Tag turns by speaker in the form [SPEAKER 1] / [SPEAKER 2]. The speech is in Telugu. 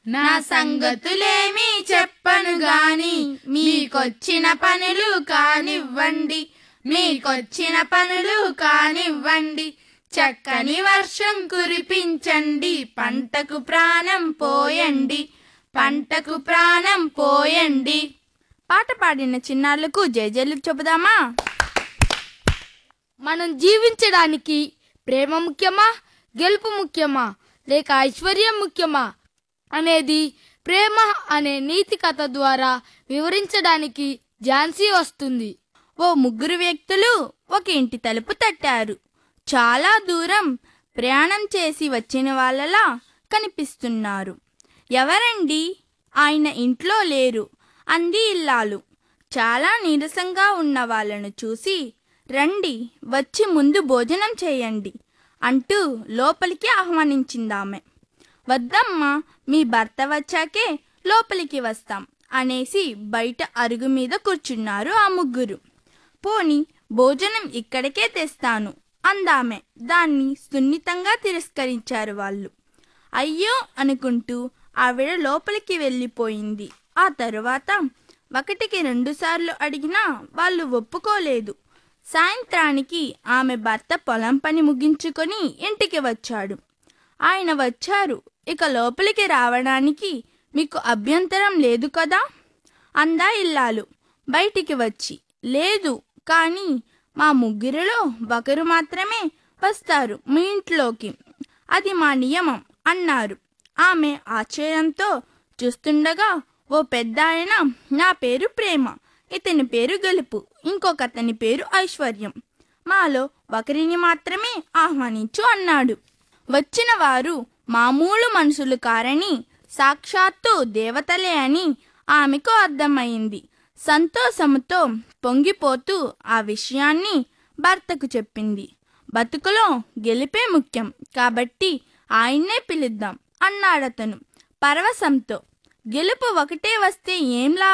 [SPEAKER 1] నా సంగతులేమీ చెప్పను గాని మీకొచ్చిన పనులు కానివ్వండి మీకొచ్చిన పనులు కానివ్వండి చక్కని వర్షం కురిపించండి పంటకు ప్రాణం పోయండి పంటకు ప్రాణం పోయండి పాట పాడిన చిన్నారులకు జయజలు చెబుదామా
[SPEAKER 2] మనం జీవించడానికి ప్రేమ ముఖ్యమా గెలుపు ముఖ్యమా లేక ఐశ్వర్యం ముఖ్యమా అనేది ప్రేమ అనే నీతి కథ ద్వారా వివరించడానికి ఝాన్సీ వస్తుంది
[SPEAKER 1] ఓ ముగ్గురు వ్యక్తులు ఒక ఇంటి తలుపు తట్టారు చాలా దూరం ప్రయాణం చేసి వచ్చిన వాళ్ళలా కనిపిస్తున్నారు ఎవరండి ఆయన ఇంట్లో లేరు అంది ఇల్లాలు చాలా నీరసంగా ఉన్న వాళ్ళను చూసి రండి వచ్చి ముందు భోజనం చేయండి అంటూ లోపలికి ఆహ్వానించిందామె వద్దమ్మా మీ భర్త వచ్చాకే లోపలికి వస్తాం అనేసి బయట అరుగు మీద కూర్చున్నారు ఆ ముగ్గురు పోని భోజనం ఇక్కడికే తెస్తాను అందామె దాన్ని సున్నితంగా తిరస్కరించారు వాళ్ళు అయ్యో అనుకుంటూ ఆవిడ లోపలికి వెళ్ళిపోయింది ఆ తరువాత ఒకటికి రెండుసార్లు అడిగినా వాళ్ళు ఒప్పుకోలేదు సాయంత్రానికి ఆమె భర్త పొలం పని ముగించుకొని ఇంటికి వచ్చాడు ఆయన వచ్చారు ఇక లోపలికి రావడానికి మీకు అభ్యంతరం లేదు కదా అందా ఇల్లాలు బయటికి వచ్చి లేదు కానీ మా ముగ్గురిలో ఒకరు మాత్రమే వస్తారు మీ ఇంట్లోకి అది మా నియమం అన్నారు ఆమె ఆశ్చర్యంతో చూస్తుండగా ఓ పెద్ద ఆయన నా పేరు ప్రేమ ఇతని పేరు గెలుపు ఇంకొక అతని పేరు ఐశ్వర్యం మాలో ఒకరిని మాత్రమే ఆహ్వానించు అన్నాడు వచ్చిన వారు మామూలు మనుషులు కారని సాక్షాత్తు దేవతలే అని ఆమెకు అర్థమైంది సంతోషముతో పొంగిపోతూ ఆ విషయాన్ని భర్తకు చెప్పింది బతుకులో గెలిపే ముఖ్యం కాబట్టి ఆయన్నే పిలుద్దాం అన్నాడతను పరవశంతో గెలుపు ఒకటే వస్తే ఏం లాభం